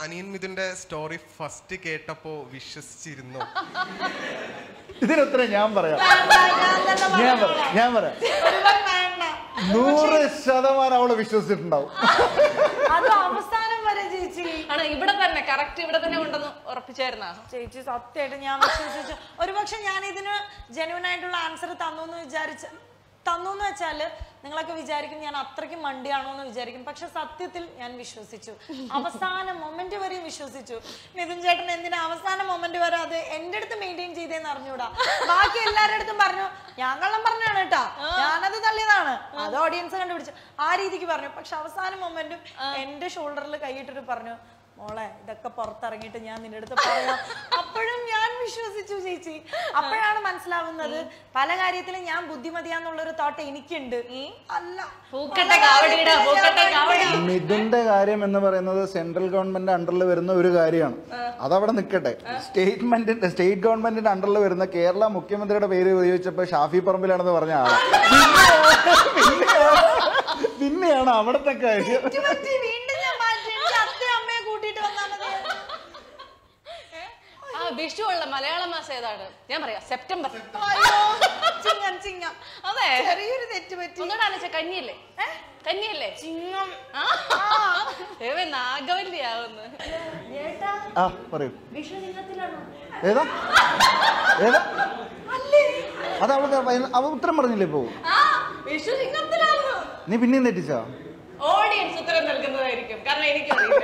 അനിയൻ മിഥുന്റെ story first കേട്ടപ്പോ വിശ്വസിച്ചിരുന്നു ഇതിനുത്തരം ഞാൻ പറയാം ഞാൻ പറയാം ഞാൻ പറയാം നൂറ് ശതമാനം അവള് വിശ്വസിച്ചിട്ടുണ്ടാവും അത് അവസാനം വരെ ചേച്ചി ആണ് ഇവിടെ തന്നെ കറക്റ്റ് ഇവിടെ തന്നെ കൊണ്ടുവന്ന് ഉറപ്പിച്ചായിരുന്നാ ചേച്ചി സത്യമായിട്ട് ഞാൻ വിശ്വസിച്ചു ഒരുപക്ഷെ ഞാൻ ഇതിന് ജെന്യൂൻ ആയിട്ടുള്ള ആൻസർ തന്നു എന്ന് വിചാരിച്ച തന്നു എന്ന് വെച്ചാല് നിങ്ങളൊക്കെ വിചാരിക്കും ഞാൻ അത്രയ്ക്ക് മണ്ടിയാണോ എന്ന് വിചാരിക്കും പക്ഷെ സത്യത്തിൽ ഞാൻ വിശ്വസിച്ചു അവസാന മൊമെന്റ് വരെയും വിശ്വസിച്ചു മിഥുൻ ചേട്ടൻ എന്തിനാ അവസാന മൊമെന്റ് വരെ അത് എന്റെ അടുത്ത് മെയിൻറ്റെയിൻ ചെയ്തേന്ന് അറിഞ്ഞൂടാ ബാക്കി എല്ലാവരുടെ അടുത്തും പറഞ്ഞു ഞാൻ കള്ളം പറഞ്ഞാണ് കേട്ടാ ഞാനത് തള്ളിയതാണ് അത് ഓഡിയൻസ് കണ്ടുപിടിച്ചു ആ രീതിക്ക് പറഞ്ഞു പക്ഷെ അവസാന മൊമെന്റും എന്റെ ഷോൾഡറിൽ കൈയിട്ടിട്ട് പറഞ്ഞു മോളെ ഇതൊക്കെ പുറത്തിറങ്ങിയിട്ട് ഞാൻ നിന്റെ അടുത്ത് പറയാം അപ്പോഴും ഞാൻ വിശ്വസിച്ചു ചേച്ചി അപ്പോഴാണ് മനസ്സിലാവുന്നത് പല കാര്യത്തിലും ഞാൻ ബുദ്ധിമതിയാന്നുള്ളൊരു തോട്ട് എനിക്കുണ്ട് അല്ല പൂക്കട്ടെ കാവടിയുടെ പൂക്കട്ടെ കാവടി മിഥുന്റെ കാര്യം എന്ന് പറയുന്നത് സെൻട്രൽ ഗവൺമെന്റ് അണ്ടറിൽ വരുന്ന ഒരു കാര്യമാണ് അതവിടെ നിൽക്കട്ടെ സ്റ്റേറ്റ്മെന്റിന്റെ സ്റ്റേറ്റ് ഗവൺമെന്റിന്റെ അണ്ടറിൽ വരുന്ന കേരള മുഖ്യമന്ത്രിയുടെ പേര് ഉപയോഗിച്ചപ്പോ ഷാഫി പറമ്പിലാണെന്ന് പറഞ്ഞ ആളാണ് പിന്നെയാണ് പിന്നെയാണ് അവിടുത്തെ കാര്യം പറ്റി, വീണ്ടും ഞാൻ മാറ്റി എനിക്ക് അത്തയും അമ്മയെ കൂട്ടിയിട്ട് വന്നാൽ മതി ആ വിഷു ഉള്ള മലയാള മാസം ഏതാണ് ഞാൻ പറയാം സെപ്റ്റംബർ അയ്യോ ചിങ്ങം ചിങ്ങം അതെ ചെറിയൊരു തെറ്റ് പറ്റി ഒന്നുകൂടെ ആലോചിച്ച കന്നിയല്ലേ കന്നിയല്ലേ ചിങ്ങം ആ. ദൈവമേ, നാഗവല്ലിയാവുന്നു ഏട്ടാ ആ പറയൂ വിഷു ചിങ്ങത്തിലാണോ ഏതാ ഏതാ അത് അവൾക്ക് അവ ഉത്തരം പറഞ്ഞില്ലേ ഇപ്പോ ആ വിഷു ചിങ്ങത്തിലാവുന്നു നീ പിന്നെയും തെറ്റിച്ചോ ഓഡിയൻസ് ഉത്തരം നൽകുന്നതായിരിക്കും കാരണം എനിക്കറിയില്ല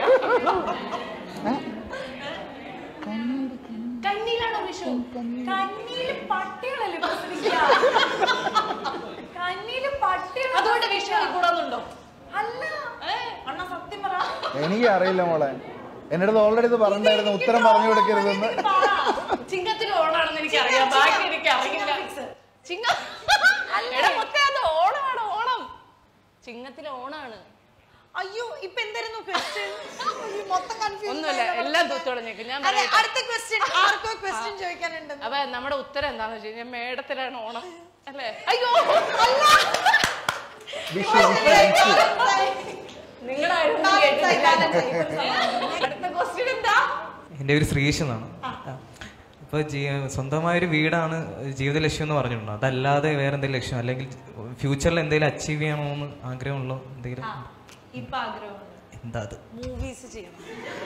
കന്നിയിലാണോ വിഷു കന്നിയില് പട്ടികളല്ലേ പ്രസവിക്കുക കന്നിയില് പട്ടികൾ അതുകൊണ്ട് വിഷു കൂടാന്നുണ്ടോ അല്ല അണ്ണ സത്യം പറ എനിക്ക് അറിയില്ല മോളെ എന്റെ അടുത്ത് ഓൾറെഡി ഇത് പറഞ്ഞിട്ടായിരുന്നു ഉത്തരം പറഞ്ഞു കൊടുക്കരുതെന്ന് ചിങ്ങത്തിൽ ഓണാണെന്ന് എനിക്ക് അറിയാം ബാക്കി എനിക്ക് അറിയില്ല ചിങ്ങ എടാ മൊത്തം അത് ഓണമാണ് ഓണം ചിങ്ങത്തിലെ ഓണാണ് അയ്യോ ഇപ്പൊ എന്തായിരുന്നു ക്വസ്റ്റ്യൻ മൊത്തം കൺഫ്യൂഷൻ ഒന്നുമില്ല എല്ലാം തൂത്തുടഞ്ഞേക്കും ഞാൻ അതെ പറയട്ടെ അടുത്ത ക്വസ്റ്റ്യൻ ആർക്കോ ക്വസ്റ്റ്യൻ ചോദിക്കാനുണ്ട് അപ്പൊ നമ്മുടെ ഉത്തരം എന്താന്ന് വെച്ച് കഴിഞ്ഞാൽ മേടത്തിലാണ് ഓണം അല്ലേ അയ്യോ വിഷു വിഷു നിങ്ങളായിരുന്നു കേട്ടിട്ടില്ല. അടുത്ത ക്വസ്റ്റ്യൻ എന്താ എൻ്റെ പേര് ശ്രീഷ് എന്നാണ് ഇപ്പോൾ ജീ സ്വന്തമായൊരു വീടാണ് ജീവിത ലക്ഷ്യം എന്ന് പറഞ്ഞിട്ടുണ്ട് അതല്ലാതെ വേറെ എന്തെങ്കിലും ലക്ഷ്യം അല്ലെങ്കിൽ ഫ്യൂച്ചറിൽ എന്തെങ്കിലും അച്ചീവ് ചെയ്യണമെന്ന് ആഗ്രഹമുള്ള എന്തെങ്കിലും ഇപ്പൊ ആഗ്രഹമുണ്ട് എന്താ അത് മൂവീസ് ചെയ്യണം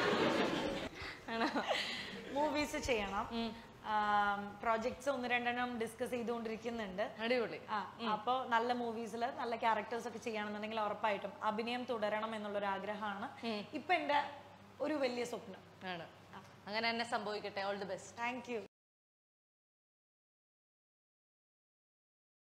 മൂവീസ് ചെയ്യണം പ്രോജക്ട്സ് ഒന്ന് രണ്ടെണ്ണം ഡിസ്കസ് ചെയ്തുകൊണ്ടിരിക്കുന്നുണ്ട് അടിപൊളി ആ അപ്പോ നല്ല മൂവീസിൽ നല്ല ക്യാരക്ടേഴ്സ് ഒക്കെ ചെയ്യണമെന്നുണ്ടെങ്കിൽ ഉറപ്പായിട്ടും അഭിനയം തുടരണം എന്നുള്ളൊരു ആഗ്രഹമാണ് ഇപ്പൊ എന്റെ ഒരു വലിയ സ്വപ്നം ആണ് അങ്ങനെ തന്നെ സംഭവിക്കട്ടെ all the best thank U